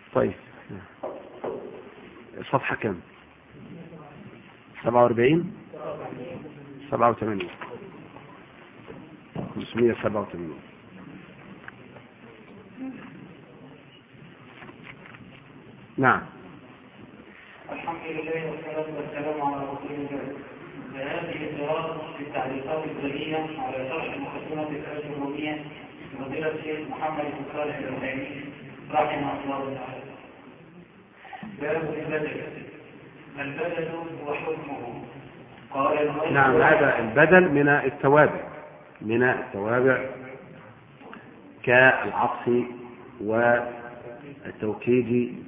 طيب صفحة كم سبعة واربعين سبعة وثمانين خمسمية سبعة وثمانين نعم الحمد لله والصلاة والسلام على رسول الله فهذه الدراسة في التعليقات الدينية على شرح مقدمة الآية الرومية فضيلة الشيخ محمد بن صالح العثيمين رحمه الله تعالى باب البدل البدل هو حكمه قال المؤلف نعم هذا البدل من التوابع من التوابع كالعطف والتوكيد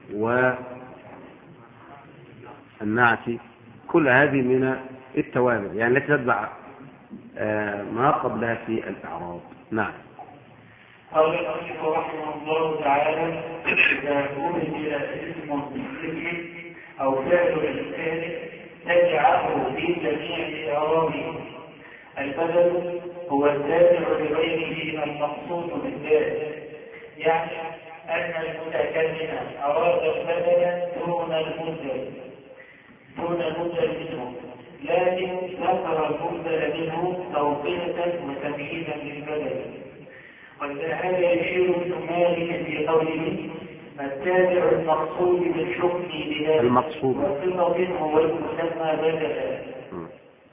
والنعت كل هذه من التوابع يعني التي تتبع آه، ما قبلها في الإعراب نعم قال المؤلف رحمه الله تعالى إذا أرسل اسم بالذكر أو فعل الإنسان تجعله في جميع إعرابه البدل هو الدافع لغيره المقصود بالذات يعني أن المتكلم أراد البدل دون المبدل دون المبدل منه لكن ذكر المبدل منه توقيتا وتمييزا للبدل وهذا يشير ابن مالك في قوله التابع المقصود بالحكم بهذا المقصود. والصفة منه والمسمى بدلا م.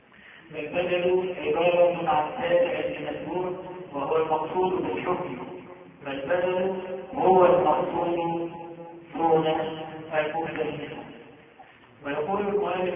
البدل عبارة عن تابع لمذكور وهو المقصود بالحكم فالبدل هو المقصود دون المبدل منه ويقول المؤلف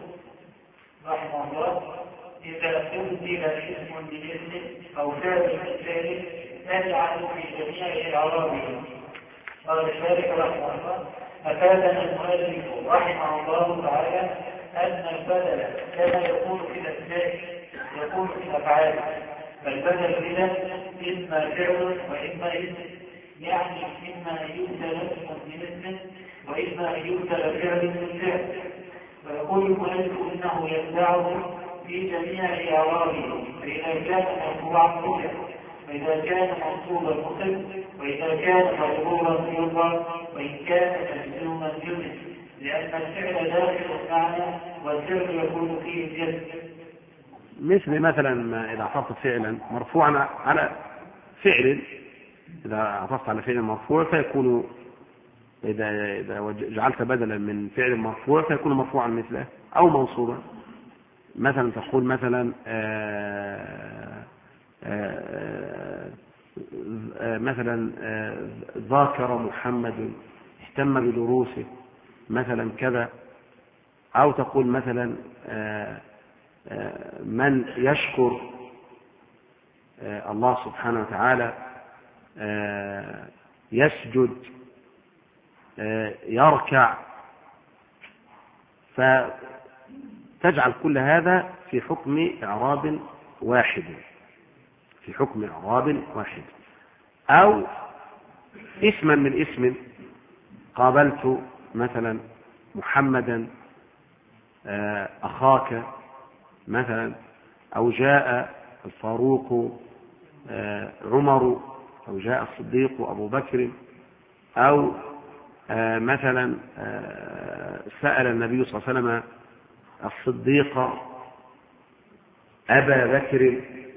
رحمه الله إذا أبدل اسم باسم أو فعل بالفعل تجعل في جميع إعرابه قال الشارح رحمه الله أفادنا المؤلف رحمه الله تعالى أن البدل كما يقول في الأسماء يقول في الأفعال فالبدل إذا إما فعل وإما اسم يعني إما أن يبدل اسم باسم وإما أن يبدل فعل بالفعل ويقول المؤلف انه يتبعه في جميع اعرابه فاذا كان مرفوعا رفع واذا كان منصوبا نصب واذا كان مجرورا يضرب وان كان مجزوما جزم لان الفعل داخل المعنى والفعل يكون فيه الجزم مثل مثلا ما إذا عطفت فعلا مرفوعا على فعل إذا عطفت على فعل مرفوع فيكون إذا إذا وج- جعلت بدلا من فعل مرفوع فيكون مرفوعا مثله أو منصوبا مثلا تقول مثلا آه، آه، آه، مثلا آه، ذاكر محمد اهتم بدروسه مثلا كذا أو تقول مثلا آه، آه، من يشكر آه، الله سبحانه وتعالى آه، يسجد آه، يركع فتجعل كل هذا في حكم إعراب واحد في حكم إعراب واحد أو اسما من اسم قابلت مثلا محمدا آه، أخاك مثلا أو جاء الفاروق آه، عمر أو جاء الصديق أبو بكر أو آه، مثلا آه، سأل النبي صلى الله عليه وسلم الصديق أبا بكر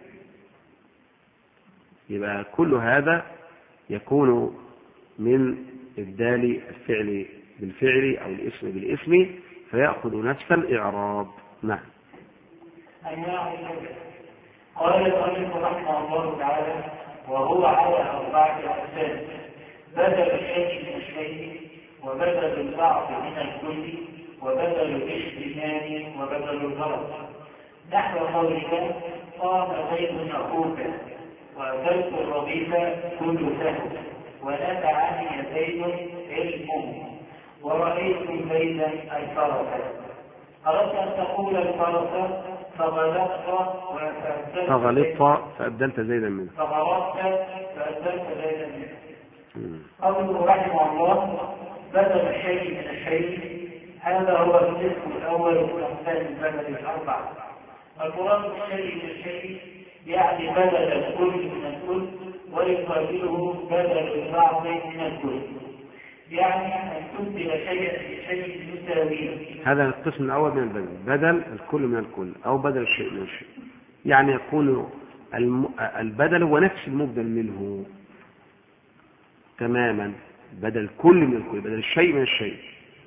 يبقى كل هذا يكون من إبدال الفعل بالفعل أو الاسم بالاسم فيأخذ نفس الإعراب نعم أنواع البدل قال المؤلف رحمه الله تعالى وهو على أربعة أقسام بدل الشيء من الشيء وبدل البعض من الكل وبدل الاجتماع وبدل الغرض نحو قولك قام زيد أخوك وأكلت الرغيف كل سهل ونفعني زيد علمه ورأيت زيدا الفرس أردت أن تقول الفرس فغلطت وفأبدلت فغلطت فأبدلت زيدا منه فغلطت فأبدلت زيدا منه مم. قوله رحمه الله بدل الشيء من الشيء هذا هو القسم الأول من أقسام البدل الأربعة المراد بالشيء من الشيء يعني بدل الكل من الكل ويقابله بدل البعض من الكل يعني أن تبدل شيئا بشيء يساويه هذا القسم الأول من البدل بدل الكل من الكل أو بدل الشيء من الشيء يعني يكون الم- البدل هو نفس المبدل منه تماما بدل الكل من الكل بدل الشيء من الشيء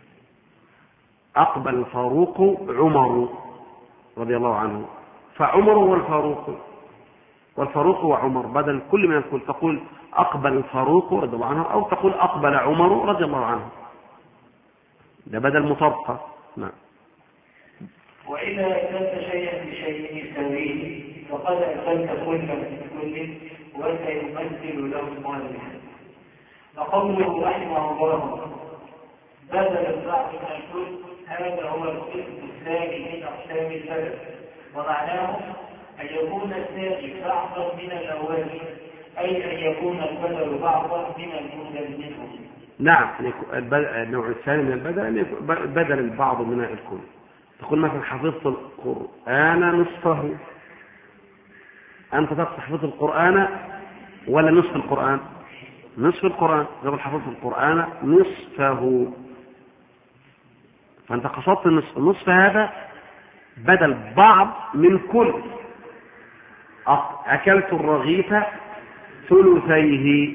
أقبل الفاروق عمر رضي الله عنه فعمر هو الفاروق والفاروق هو عمر بدل الكل من الكل تقول أقبل الفاروق رضي الله عنه أو تقول أقبل عمر رضي الله عنه ده بدل مطابقة نعم وإذا أكلت شيئا بشيء يساويه فقد أكلت كلا من كل وسيمثل له المؤلف فقوله رحمه الله بدل البعض من الكل هذا هو القسم الثاني من أقسام البدل ومعناه أن يكون الثاني بعضا من الأول أي أن يكون البدل بعضا من المبدل منه نعم أن يكون الب- النوع الثاني من البدل أن يكون ب- بدل البعض من الكل تقول مثلا حفظت القرآن نصفه أنت تقصد حفظت القرآن ولا نصف القرآن نصف القرآن تقول حفظت القرآن نصفه فأنت قصدت النصف النصف هذا بدل بعض من كل أ- أكلت الرغيف ثلثيه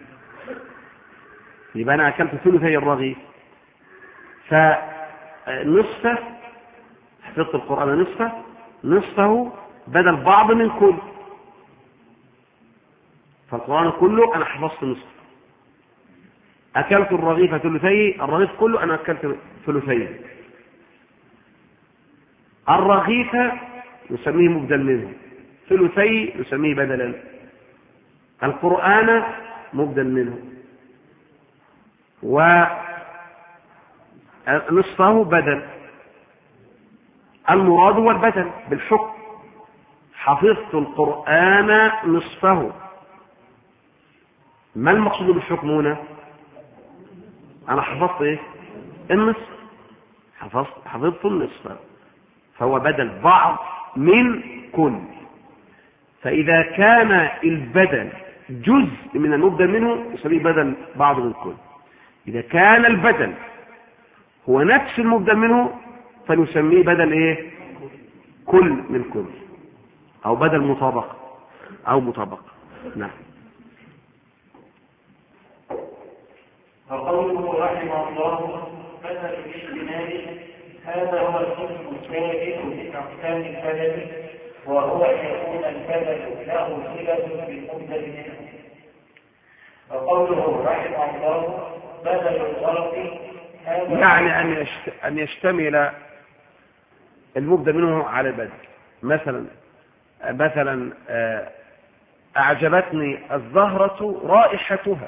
يبقى أنا أكلت ثلثي الرغيف فنصفه حفظت القرآن نصفه نصفه بدل بعض من كل فالقرآن كله أنا حفظت نصفه أكلت الرغيف ثلثيه الرغيف كله أنا أكلت ثلثيه الرغيف نسميه مبدل منه ثلثي نسميه بدلا القرآن مبدل منه ونصفه بدل المراد هو البدل بالحكم حفظت القرآن نصفه ما المقصود بالحكم هنا أنا حفظت إيه النصف حفظت حفظت النصف فهو بدل بعض من كل فإذا كان البدل جزء من المبدل منه يسميه بدل بعض من كل إذا كان البدل هو نفس المبدل منه فنسميه بدل إيه كل من كل أو بدل مطابقة أو مطابقة نعم وقوله رحمه الله مثل الاجتماع هذا هو القسم الثالث من اقسام البدل وهو ان يكون البدل له صله بالمبدل منه وقوله رحمه الله بدل الغلط هذا يعني أن يشت- أن يشتمل المبدل منه على البدل مثلا مثلا آه، أعجبتني الزهرة رائحتها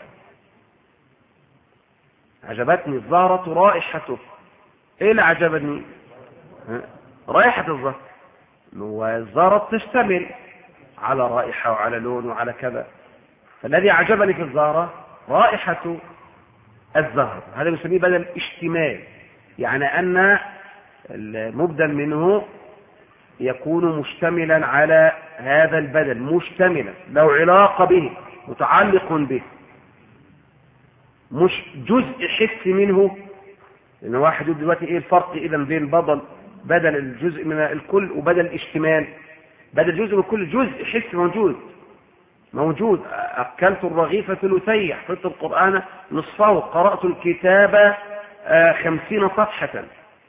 عجبتني الزهرة رائحتها إيه اللي عجبني ها؟ رائحة الزهرة والزهرة تشتمل على رائحة وعلى لون وعلى كذا فالذي أعجبني في الزهرة رائحة الزهر هذا نسميه بدل اشتمال يعني أن المبدل منه يكون مشتملا على هذا البدل مشتملا له علاقة به متعلق به مش جزء حسي منه لأن واحد يقول دلوقتي ايه الفرق اذا بين بدل بدل الجزء من الكل وبدل الاشتمال بدل جزء من الكل جزء حسي موجود موجود أكلت الرغيف ثلثي حفظت القرآن نصفه قرأت الكتاب آه، خمسين صفحة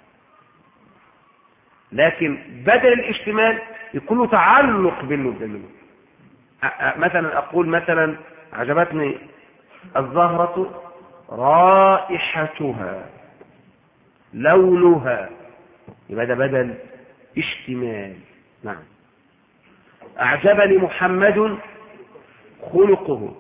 لكن بدل الاشتمال يكون له تعلق بالمبدل منه أ- أ- مثلا أقول مثلا عجبتني الزهرة رائحتها لونها يبقى ده بدل اشتمال نعم أعجبني محمد خلقه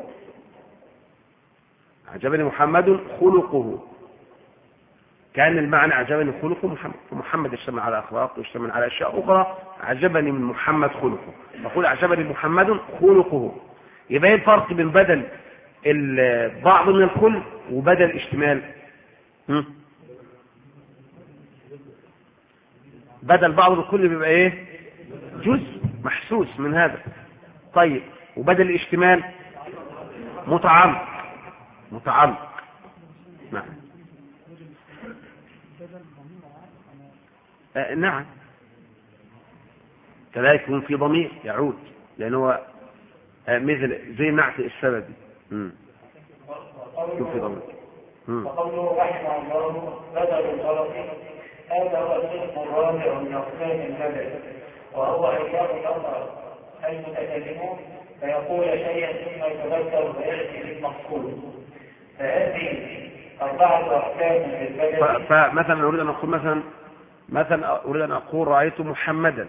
أعجبني محمد خلقه كان المعنى أعجبني خلقه محمد فمحمد يشتمل على أخلاق ويشتمل على أشياء أخرى أعجبني من محمد خلقه فقول أعجبني محمد خلقه يبقى ايه الفرق بين بدل البعض من الكل وبدل اشتمال هم؟ بدل بعض من الكل بيبقى ايه جزء محسوس من هذا طيب وبدل الاشتمال متعلق متعلق نعم آه نعم كذلك يكون في ضمير يعود لأنه هو آه مثل زي نعت السببي مم. يكون في ضمير مم. وقوله رحمه الله بدل الغلط هذا هو القسم الرابع من اقسام البدل وهو ايام الاخر المتكلمون فيقول شيئا ثم يتذكر فياتي بالمقصود فهذه اربعه اقسام ف- للبدل فمثلا أريد أن أقول مثلا مثلا أريد أن أقول رأيت محمدا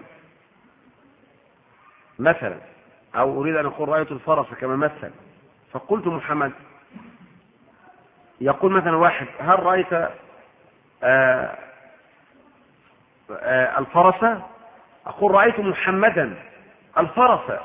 مثلا أو أريد أن أقول رأيت الفرس كما مثل فقلت محمد يقول مثلا واحد هل رأيت آه آه الفرس أقول رأيت محمدا الفرس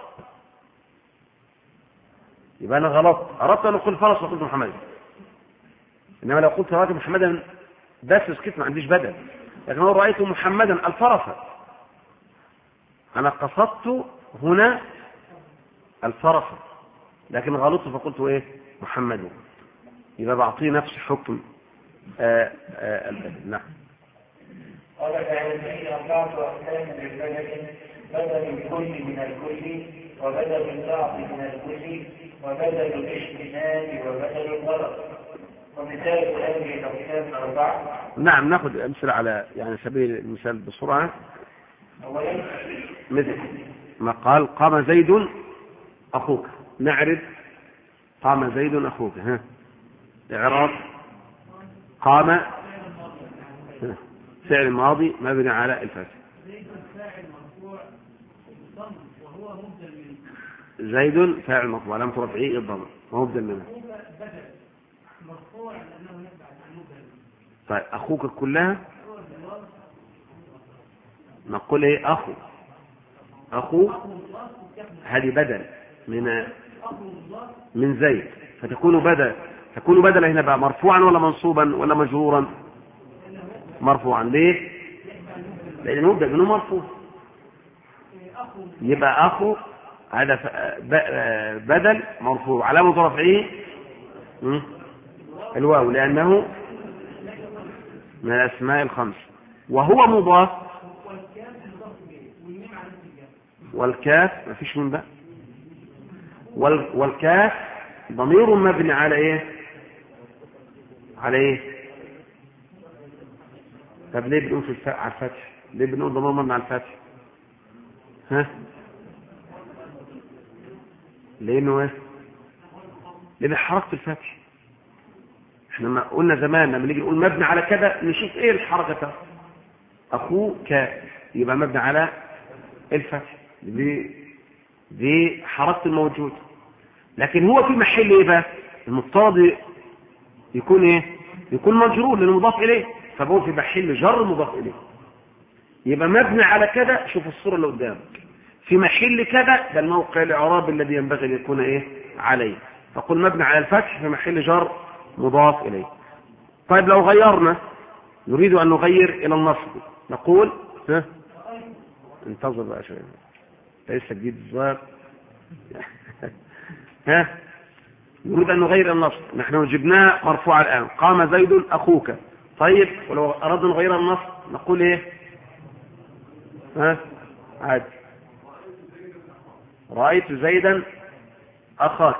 يبقى أنا غلط أردت أن أقول فرس وقلت محمد إنما لو قلت رأيت محمدا بس سكت ما عنديش بدل لكن لو رأيت محمدا الفرس أنا قصدت هنا الفرس لكن غلطت فقلت إيه محمد يبقى بعطيه نفس حكم آه آه البدل نعم قال فهذه أربعة أقسام للبدل بدل الكل من الكل وبدل البعض من الكل وبدل الاجتناب وبدل الغلط ومثال هذه الأقسام الأربعة نعم ناخذ أمثلة على يعني سبيل المثال بسرعة أولا مثل ما قال قام زيد أخوك نعرف قام زيد أخوك ها إعراب قام ها. فعل ماضي مبني على الفتح زيد فاعل مرفوع لم ترفعيه الضمر ومبدل منه طيب أخوك كلها نقول إيه أخو أخو هذه بدل من من زيد فتكون بدل تكون بدل هنا بقى مرفوعا ولا منصوبا ولا مجرورا مرفوعا ليه لأن مبدأ منه مرفوع يبقى أخو هذا ف- ب- بدل مرفوع علامة رفعه م? الواو لأنه من الأسماء الخمس وهو مضاف والكاف ما فيش من بقى وال- والكاف ضمير مبني على ايه على ايه طب ليه بنقول في الف- على الفتح ليه بنقول ضمير مبني على الفتح ها لانه ايه لان حركه الفتح احنا ما قلنا زمان لما نيجي نقول مبني على كذا نشوف ايه الحركه بتاعته اخوك يبقى مبني على الفتح دي دي حركه الموجود لكن هو في محل ايه بقى المفترض يكون ايه يكون مجرور لانه مضاف اليه فهو في محل جر مضاف اليه يبقى مبني على كذا شوف الصوره اللي قدامك في محل كذا ده الموقع الاعراب الذي ينبغي ان يكون ايه عليه فقل مبني على الفتح في محل جر مضاف اليه طيب لو غيرنا نريد ان نغير الى النصب نقول ها انتظر بقى شويه انت لسه جديد الظاهر ها نريد ان نغير النصب نحن جبناه مرفوع الان قام زيد اخوك طيب ولو اردنا نغير النصب نقول ايه ها عادي رايت زيدا اخاك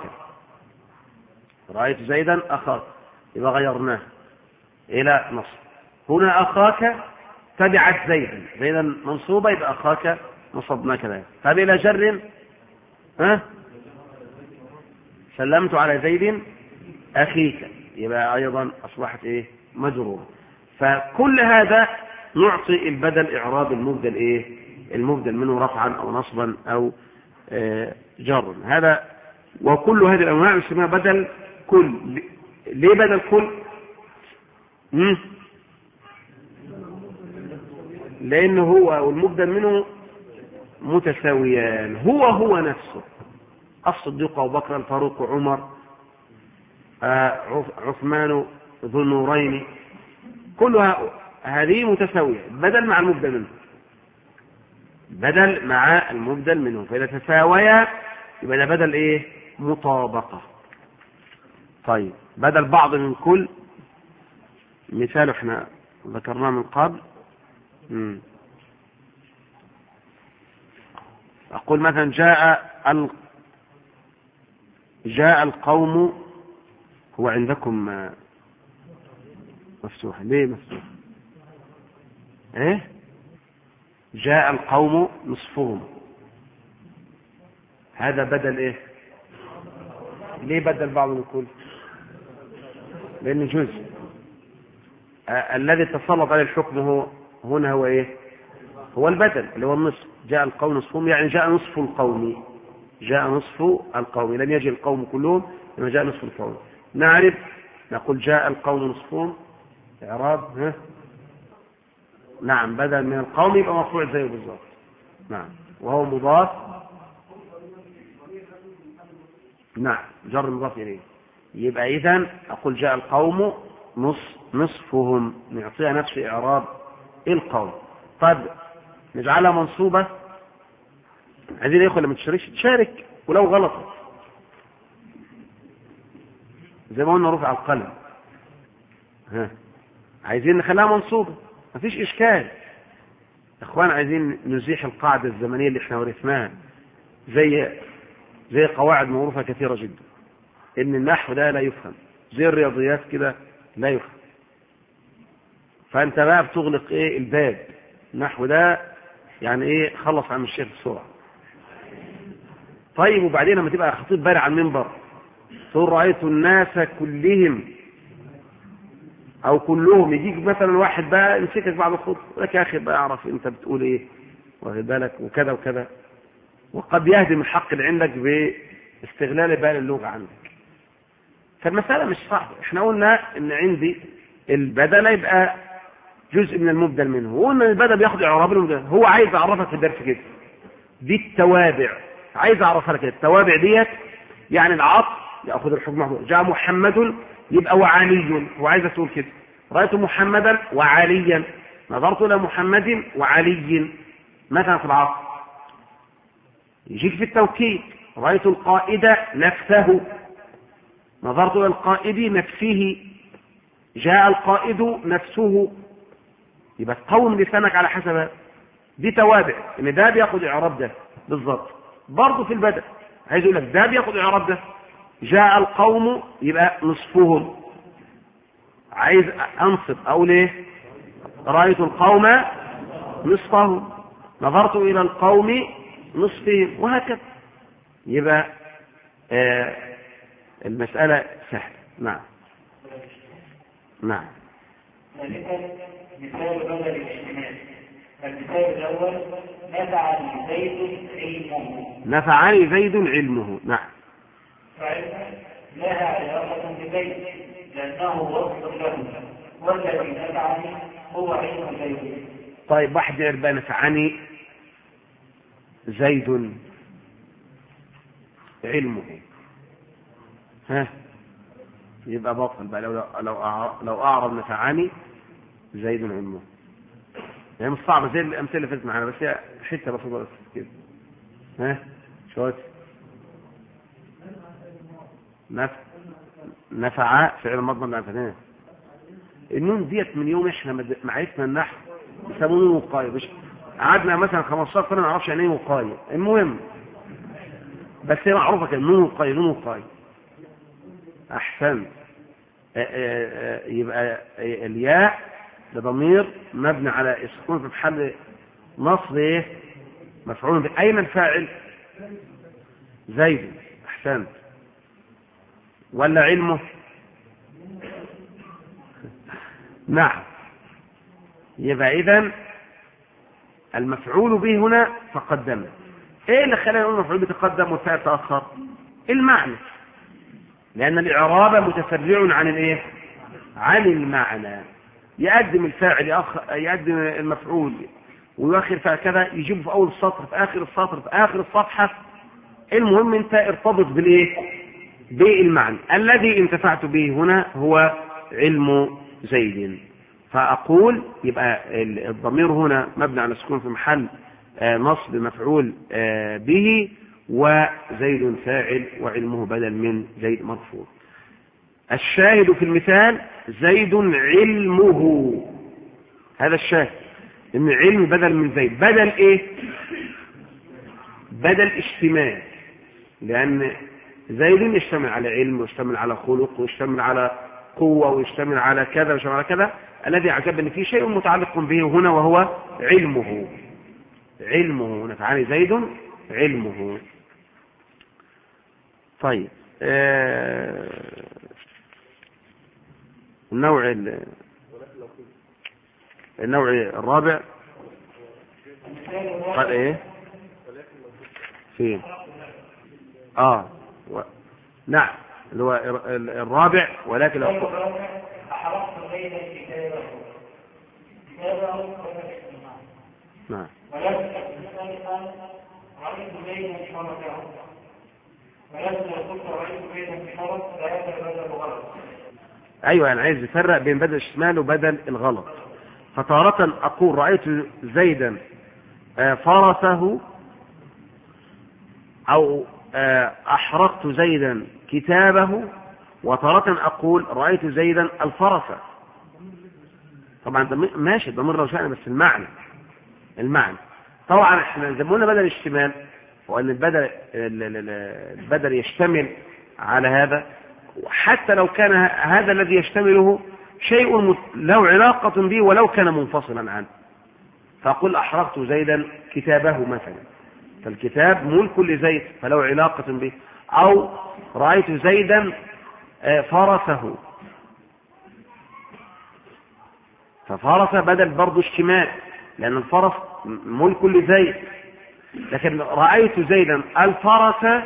رايت زيدا اخاك يبقى غيرناه الى نصب هنا اخاك تبعت زيدا زيدا منصوبه يبقى اخاك نصبنا كذلك طب الى جر ها سلمت على زيد اخيك يبقى ايضا اصبحت ايه مجرور فكل هذا نعطي البدل اعراب المبدل ايه المبدل منه رفعا او نصبا او آه، جرا هذا وكل هذه الانواع يسمى بدل كل ليه بدل كل مم؟ لانه هو والمبدل منه متساويان هو هو نفسه الصديق أبو بكر الفاروق عمر آه، عث- عثمان ذو النورين كلها هذه متساوية بدل مع المبدل منه بدل مع المبدل منه فإذا تساويا يبقى ده بدل إيه مطابقة طيب بدل بعض من كل مثال احنا ذكرناه من قبل مم. أقول مثلا جاء ال... جاء القوم هو عندكم آه، مفتوح ليه مفتوح ايه جاء القوم نصفهم هذا بدل ايه ليه بدل بعض الكل لانه جزء آه الذي تسلط عليه الحكم هو هنا هو ايه هو البدل اللي هو النصف جاء القوم نصفهم يعني جاء نصف القوم جاء نصف القوم لم يجي القوم كلهم لما جاء نصف القوم نعرف نقول جاء القوم نصفهم إعراب ها نعم بدل من القوم يبقى مرفوع زيه بالظبط نعم وهو مضاف نعم جر مضاف إليه يبقى إذا أقول جاء القوم نص نصفهم نعطيها نفس إعراب القوم طيب نجعلها منصوبة عايزين يا لما تشاركش تشارك ولو غلطت زي ما قلنا رفع القلم ها عايزين نخليها منصوبة مفيش إشكال إخوان عايزين نزيح القاعدة الزمنية اللي احنا ورثناها زي زي قواعد معروفة كثيرة جدا إن النحو ده لا يفهم زي الرياضيات كده لا يفهم فأنت بقى بتغلق إيه الباب النحو ده يعني إيه خلص عن الشيخ بسرعة طيب وبعدين لما تبقى خطيب بارع على المنبر تقول رأيت الناس كلهم أو كلهم يجيك مثلا واحد بقى يمسكك بعد الخطبة لك يا أخي بقى أعرف أنت بتقول إيه واخد بالك وكذا وكذا وقد يهدم الحق اللي عندك باستغلال بال اللغة عندك فالمسألة مش صعبة احنا قلنا ان عندي البدل يبقى جزء من المبدل منه وقلنا ان البدل بياخد اعراب المبدل هو عايز اعرفك في الدرس كده دي التوابع عايز اعرفها لك التوابع ديت يعني العطف ياخذ الحكم جاء محمد يبقى وعلي هو عايز تقول كده رايت محمدا وعليا نظرت الى محمد وعلي مثلا في العصر يجيك في التوكيد رايت القائد نفسه نظرت الى القائد نفسه جاء القائد نفسه يبقى تقوم لسانك على حسب دي توابع ان ده بياخد اعراب ده بالظبط برضه في البدء عايز يقول لك ده بياخد اعراب ده جاء القوم يبقى نصفهم عايز انصب اقول ايه رايت القوم نصفهم نظرت الى القوم نصفهم وهكذا يبقى آه المسألة سهلة نعم نعم ثالثا مثال بدل الاجتماع المثال الاول نفع زيد علمه نفعني زيد علمه نعم فعلم لها علاقة بزيد لأنه وصف له والذي نفعني هو علم زيد طيب واحد يربى نفعني زيد علمه ها يبقى باطل بقى لو لو أع- لو اعرض نفعني زيد علمه هي مش صعبه زي الامثله اللي فاتت معانا بس هي حته بسيطه بس كده ها شويه نف... نفع فعل مضمن نفع النون ديت من يوم احنا مد- معرفنا النحو بيسموه نون وقاية مش قعدنا مثلا 15 سنه ما نعرفش يعني ايه وقاية المهم بس هي معروفه كده نون وقاية نون وقاية احسنت آه، آه، آه، يبقى آه، الياء ده ضمير مبني على السكون في محل نصب ايه مفعول به اين الفاعل زيد احسنت ولا علمه نعم يبقى اذا المفعول به هنا تقدم ايه اللي خلى نقول المفعول به تقدم والفاعل تاخر المعنى لان الاعراب متفرع عن الايه عن المعنى يقدم الفاعل يأخ... يقدم المفعول ويؤخر فعل كذا يجيبه في اول السطر في اخر السطر في اخر الصفحه المهم انت ارتبط بالايه بالمعنى الذي انتفعت به هنا هو علم زيد فأقول يبقى ال- الضمير هنا مبني على السكون في محل آه، نصب مفعول آه، به وزيد فاعل وعلمه بدل من زيد مرفوع الشاهد في المثال زيد علمه هذا الشاهد ان علم بدل من زيد بدل ايه بدل اشتمال لان زيد يشتمل على علم ويشتمل على خلق ويشتمل على قوة ويشتمل على كذا ويشتمل على كذا الذي أعجبني فيه شيء متعلق به هنا وهو علمه علمه هنا فعلي زيد علمه طيب آه النوع النوع الرابع قال ايه فين اه و... نعم اللي هو الرابع ولكن أحرقت بين كتابه كتابه نعم ولم الثالثا رأيت بين شركه ولم قلت رأيت بين شرك فهذا بدل غلط ايوه يعني عايز يفرق بين بدل الشمال وبدل الغلط فتارة اقول رأيت زيدا فرسه او احرقت زيدا كتابه وتارة اقول رأيت زيدا الفرس طبعا ده ماشي ضمير لو شأن بس المعنى المعنى طبعا احنا زي ما قلنا بدل الشمال وان البدل البدل يشتمل على هذا حتى لو كان هذا الذي يشتمله شيء له علاقة به ولو كان منفصلا عنه فأقول أحرقت زيدا كتابه مثلا فالكتاب ملك لزيد فله علاقة به أو رأيت زيدا فرسه ففرس بدل برضه الشمال لأن الفرس ملك لزيد لكن رأيت زيدا الفرس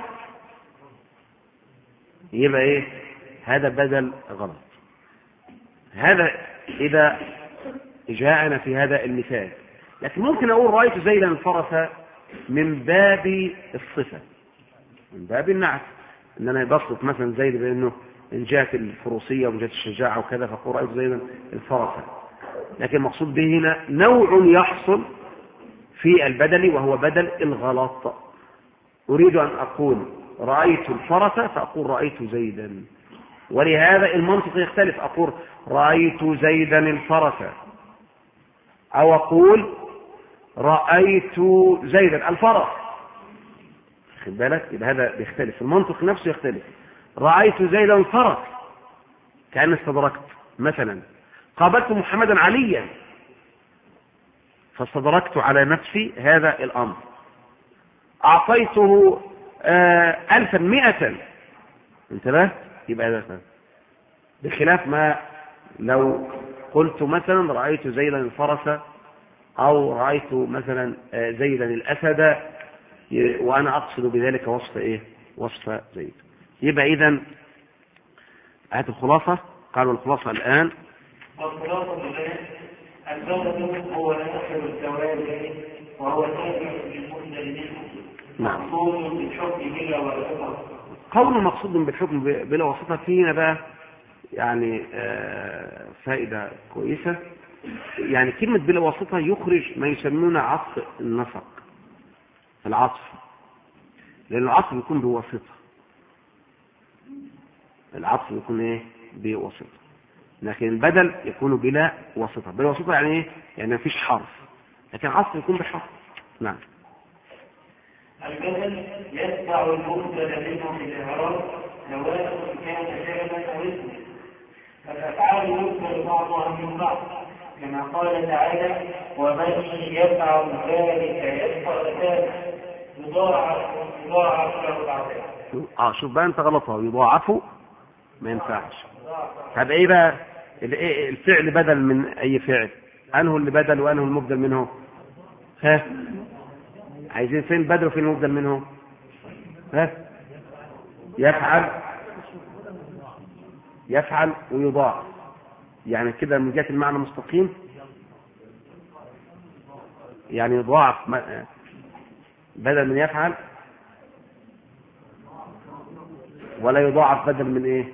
يبقى ايه هذا بدل غلط هذا إذا جاءنا في هذا المثال لكن ممكن أقول رأيت زيدا الفرس من باب الصفة من باب النعت ان انا بصف مثلا زيد بانه من جهه الفروسيه ومن جهه الشجاعه وكذا فاقول رايت زيدا الفرس لكن المقصود به هنا نوع يحصل في البدل وهو بدل الغلط اريد ان اقول رايت الفرس فاقول رايت زيدا ولهذا المنطق يختلف اقول رايت زيدا الفرس او اقول رايت زيدا الفرس خد بالك يبقى هذا بيختلف المنطق نفسه يختلف رأيت زيدا فرس كأن استدركت مثلا قابلت محمدا عليا فاستدركت على نفسي هذا الأمر أعطيته آه ألفا مئة انتبه يبقى هذا بخلاف ما لو قلت مثلا رأيت زيدا الفرس أو رأيت مثلا زيدا الأسد وأنا أقصد بذلك وصف إيه وصف زيد يبقى إذا هات الخلاصة قالوا الخلاصة الآن والخلاصة الآن البلد هو آخر الزواج وهو تابع للمسلم منه نعم. مقصود بالحكم بلا واسطة قول مقصود بالحكم بلا واسطة فينا بقى يعني آه فائدة كويسة يعني كلمة بلا واسطة يخرج ما يسمونه عطف النسق العطف لأن العطف يكون بواسطة العطف يكون ايه بواسطة لكن البدل يكون بلا واسطة بلا واسطة يعني ايه يعني مفيش حرف لكن العطف يكون بحرف نعم البدل يتبع المبتدا منه في الاعراب سواء كان فعلا او اسما فالافعال يبدل بعضها من بعض كما قال تعالى ومن يفعل ذلك يلقى اثاما يضاعف يضاعف له العذاب اه شوف بقى انت غلطها يضاعفوا ما ينفعش طب ايه بقى ال- إيه الفعل بدل من اي فعل انه اللي بدل وانه المبدل منه ها عايزين فين بدل وفين المبدل منه ها يفعل يفعل ويضاعف يعني كده من جهه المعنى مستقيم يعني يضاعف ما- بدل من يفعل ولا يضاعف بدل من ايه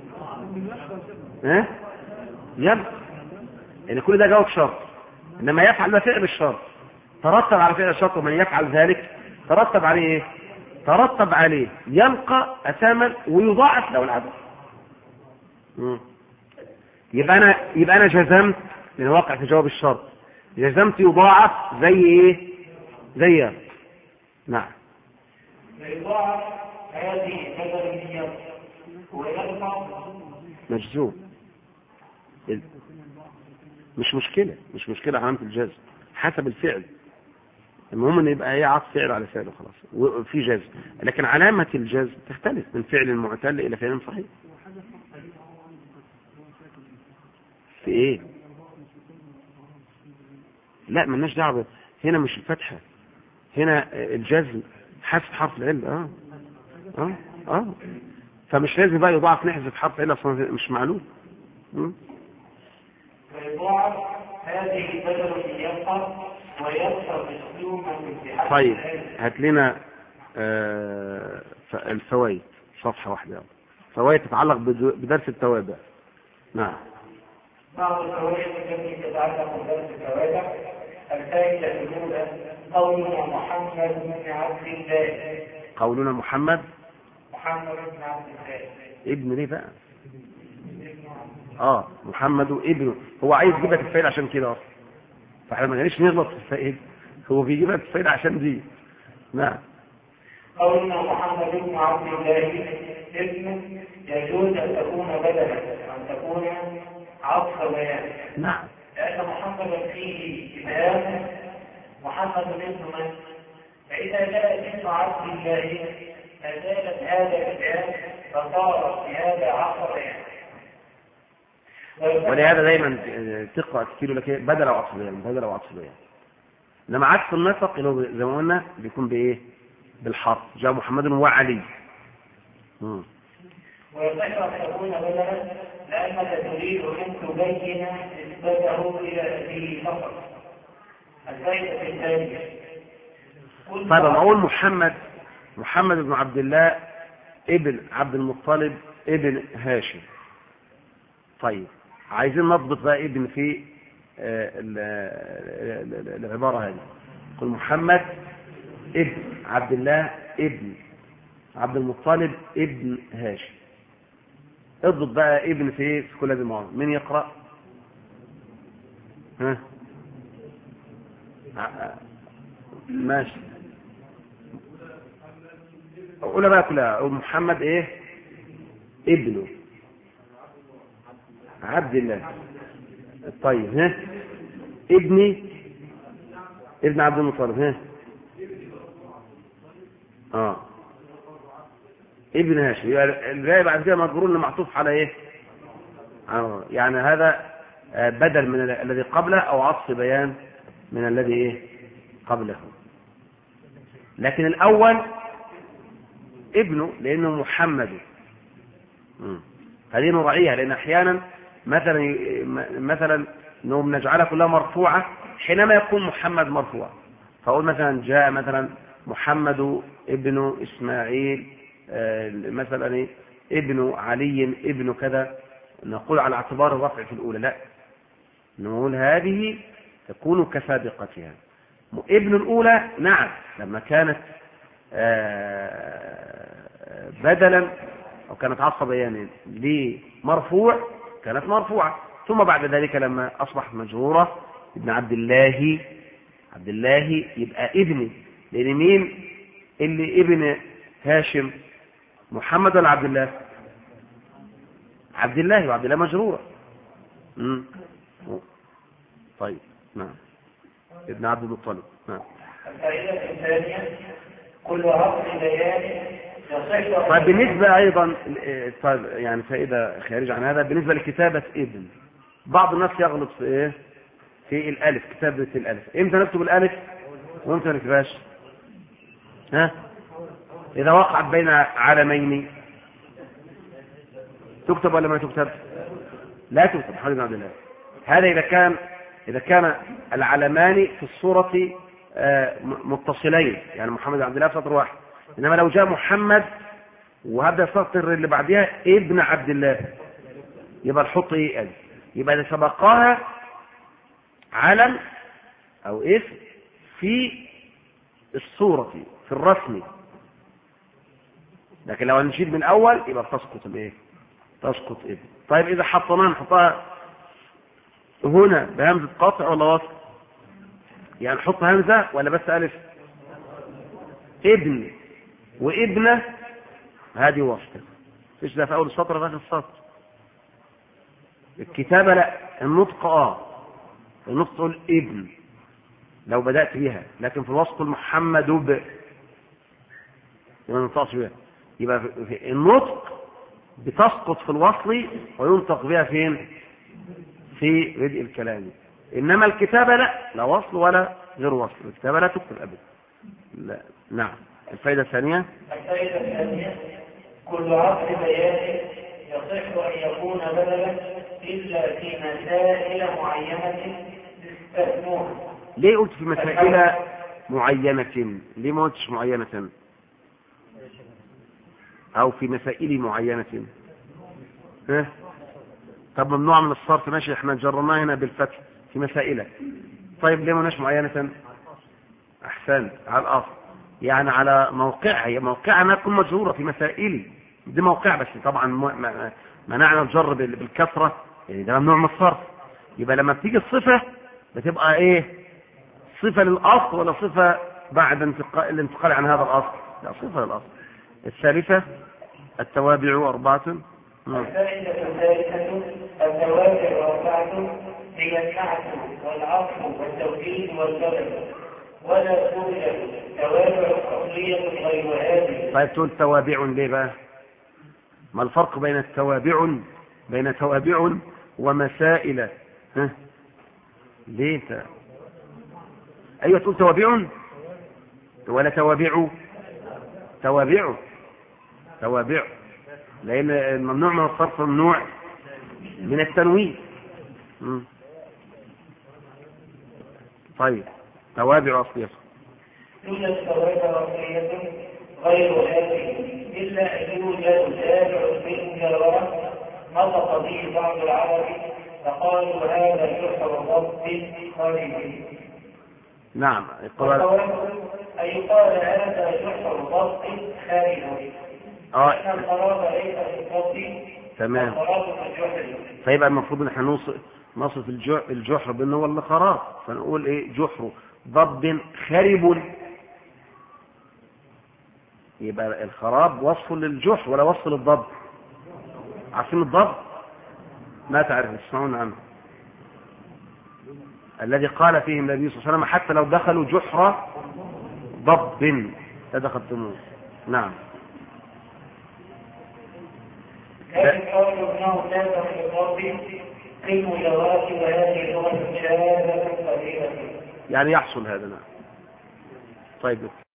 ها يبقى يعني كل ده جواب شرط انما يفعل ده فعل الشرط ترتب على فعل الشرط ومن يفعل ذلك ترتب عليه ايه ترتب عليه يلقى اثاما ويضاعف له العذاب مم. يبقى انا يبقى انا جزمت لان واقع في جواب الشرط جزمت يضاعف زي ايه زي يرد. نعم فيضاعف هذه بدل النية ويرفع مجزوم ال- مش مشكلة مش مشكلة علامة الجزم حسب الفعل المهم ان يبقى ايه عطف فعل على فعل خلاص وفي جزم لكن علامة الجزم تختلف من فعل معتل الى فعل صحيح في ايه لا ملناش دعوه هنا مش الفتحة هنا الجزم حذف حرف العلة اه اه اه فمش لازم بقى يضاعف نحذف حرف العلة اصلا مش معلوم مم. فيضاعف هذه بدل النية ويرفع مسلوما بحسب طيب العلم. هات لنا آه، ف- الفوائد صفحة واحدة يلا. فوائد تتعلق بدو- بدرس التوابع نعم بعض الفوائد التي تتعلق بدرس التوابع الفائدة الأولى قول محمد بن عبد الله قولنا محمد محمد بن عبد الله ابن ليه بقى اه محمد ابنه هو عايز يجيب لك الفائدة عشان كده اصلا فاحنا ما جانيش نغلط في الفائدة هو بيجيب لك الفائدة عشان دي نعم قولنا محمد بن عبد الله ابن يجوز أن تكون بدلا أن تكون عطف بيان نعم لأن محمدا فيه بيان محمد ابن من فإذا جاء اسم عبد الله أزالت هذا البيان فصار في هذا عطف بيان ولهذا دايما آه، تقرا كتير يقول لك إيه؟ بدل او عطف بيان بدل او عطف بيان لما عكس النسق اللي هو زي ما قلنا بيكون بايه بالحرف جاء محمد وعلي مم. ويصح أن تكون بدلا لأنك تريد أن تبين نسبته إلى أبيه فقط الفائدة الثانية كل طيب لما اقول محمد محمد بن عبد الله ابن عبد المطلب ابن هاشم طيب عايزين نضبط بقى ابن في آه، ال- ال- ال- العبارة هذه قل محمد ابن عبد الله ابن عبد المطلب ابن هاشم اضبط بقى ابن في ايه في كل هذه المواضيع مين يقرأ ها ع- ماشي قولها بقى كلها أقول محمد ايه ابنه عبد الله طيب ها ابني ابن عبد المطلب ها اه ابن هاشم يبقى الباقي بعد كده مجرور معطوف على ايه على يعني هذا آه، بدل من ال- الذي قبله او عطف بيان من الذي ايه قبله لكن الاول ابنه لانه محمد مم. هذه نراعيها لان احيانا مثلا ي- م- مثلا انه بنجعلها كلها مرفوعه حينما يكون محمد مرفوع فاقول مثلا جاء مثلا محمد ابن اسماعيل آه، مثلا إيه؟ ابن علي ابن كذا نقول على اعتبار الرفع في الاولى لا نقول هذه تكون كسابقتها م- ابن الاولى نعم لما كانت آه، بدلا او كانت عطف بيان لمرفوع كانت مرفوعه ثم بعد ذلك لما اصبحت مجروره ابن عبد الله عبد الله يبقى ابني لان مين اللي ابن هاشم محمد ولا عبد الله عبد الله وعبد الله مجروره مم. طيب نعم ابن عبد المطلب نعم الفائدة الثانية كل عطف بيان يصح طيب بالنسبة أيضا آه، طيب يعني فائدة خارجة عن هذا بالنسبة لكتابة ابن بعض الناس يغلط في إيه؟ في الألف كتابة الألف إمتى نكتب الألف وإمتى ما نكتبهاش؟ ها؟ إذا وقعت بين علمين تكتب ولا ما تكتب؟ لا تكتب حديث عبد الله هذا إذا كان إذا كان العلمان في الصورة آه، م- متصلين يعني محمد عبد الله في سطر واحد إنما لو جاء محمد وهذا السطر اللي بعدها ابن عبد الله يبقى نحط ايه ألف يبقى إذا سبقها علم أو اسم في الصورة في الرسم لكن لو نشيل من الأول يبقى بتسقط الايه تسقط ابن طيب إذا حطيناها نحطها هنا بهمزة قطع ولا وصل يعني نحط همزة ولا بس ألف ابن وابنة هذه وصل فيش ده في أول السطر في آخر السطر الكتابة لا النطق اه النطق تقول ابن لو بدأت بها لكن في الوسط محمد ب يبقى ما ننطقش بها يبقى في- في النطق بتسقط في الوصل وينطق بها فين في بدء الكلام انما الكتابة لا لا وصل ولا غير وصل الكتابة لا تكتب ابدا لا نعم الفائدة الثانية الفائدة الثانية كل عقد بيان يصح أن يكون بدلا إلا في مسائل معينة استثنوها ليه قلت في مسائل معينة ليه ما قلتش معينة او في مسائل معينة ها طب ممنوع من الصرف ماشي احنا جرناه هنا بالفتح في مسائل طيب ليه ما قلناش معينة احسنت على الاصل يعني على موقعها هي موقعها انها تكون مجرورة في مسائل دي موقع بس طبعا م- م- منعنا الجر بال- بالكسرة يعني ده ممنوع من الصرف يبقى لما بتيجي الصفة بتبقى ايه صفة للأصل ولا صفة بعد انتقال الانتقال عن هذا الأصل لا صفة للأصل الثالثة التوابع أربعة مم. الفائدة الثالثة التوابع أربعة هي النعت والعطف والتوكيد والبدل ولا توجد توابع أصلية غير هذه طيب تقول توابع ليه بقى ما الفرق بين التوابع بين توابع ومسائل ها ليه انت ايوه تقول توابع ولا توابع توابع توابع لان الممنوع من الصرف ممنوع من التنوين مم. طيب توابع اصليه توجد توابع أصلية غير هذه إلا أن يوجد تابع بالمجاورة نطق به بعض العرب فقالوا هذا يحر ضبط خارجي نعم القرآن والصواب أن يقال هذا يحر ضبط خارجي اه أن القرار ليس في الضبط تمام القرار في الجحر فيبقى المفروض ان احنا نوصف نصف الجح- الجحر بان هو اللي خراب فنقول ايه جحر ضب خرب يبقى الخراب وصف للجحر ولا وصف للضب عارفين الضب ما تعرف تسمعون عنه الذي قال فيه النبي صلى الله عليه وسلم حتى لو دخلوا جحر ضب لدخلتموه نعم لكن قالوا انه لا في الضبط في المجاورات وهذه لغه شاذه قليله يعني يحصل هذا نعم طيب